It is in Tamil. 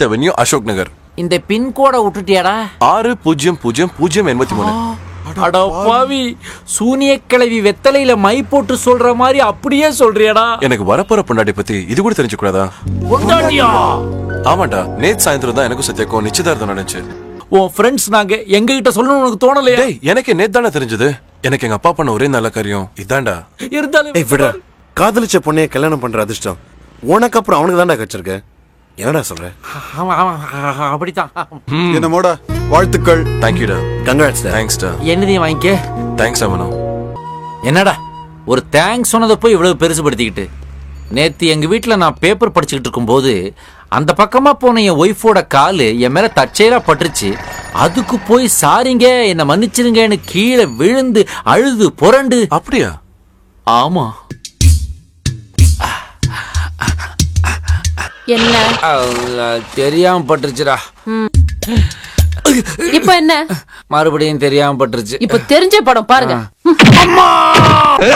ஃபிஃப்த் அவென்யூ அசோக் நகர் இந்த பின்கோடை விட்டுட்டியாடா ஆறு பூஜ்ஜியம் பூஜ்ஜியம் பூஜ்ஜியம் எண்பத்தி மூணு அட பாவி சூனிய கிழவி வெத்தலையில மை போட்டு சொல்ற மாதிரி அப்படியே சொல்றியாடா எனக்கு வரப்போற பொண்டாட்டி பத்தி இது கூட தெரிஞ்சுக்கூடாதா பொண்டாட்டியா ஆமாண்டா நேத்து சாயந்தரம் தான் எனக்கும் சத்யாக்கும் நிச்சயதார்த்தம் நடந்துச்சு உன் ஃப்ரெண்ட்ஸ் நாங்க எங்க கிட்ட சொல்லணும் உனக்கு தோணலையா டேய் எனக்கு நேத்து தானே தெரிஞ்சது எனக்கு எங்க அப்பா பண்ண ஒரே நல்ல காரியம் இதான்டா இருந்தாலும் ஏய் விடுறா காதலிச்ச பொண்ணைய கல்யாணம் பண்ற அதிர்ஷ்டம் உனக்கு அப்புறம் அவனுக்கு தான்டா கிடைச்சிருக்கு என்னடா சொல்ற ஆமா, ஆமா, அப்படித்தான் என்னமோட வாழ்த்துக்கள் தேங்க்யூடா கங்க்ராட்ஸ் தேங்க்ஸ்டா என்னதையும் வாங்கிக்க தேங்க்ஸ் அவனோ என்னடா ஒரு தேங்க்ஸ் சொன்னதை போய் இவ்வளவு பெருசுபடுத்திக்கிட்டு நேத்து எங்க வீட்ல நான் பேப்பர் படிச்சுக்கிட்டு இருக்கும்போது அந்த பக்கமா போன என் ஒய்ஃபோட காலு என் மேல தற்செயலா பட்டுருச்சு அதுக்கு போய் சாரிங்க என்னை மன்னிச்சிருங்கன்னு கீழே விழுந்து அழுது புரண்டு அப்படியா ஆமா என்ன அஹ், தெரியாம பட்டுருச்சுடா இப்ப என்ன மறுபடியும் தெரியாம பட்டுருச்சு இப்ப தெரிஞ்ச படம் பாருங்க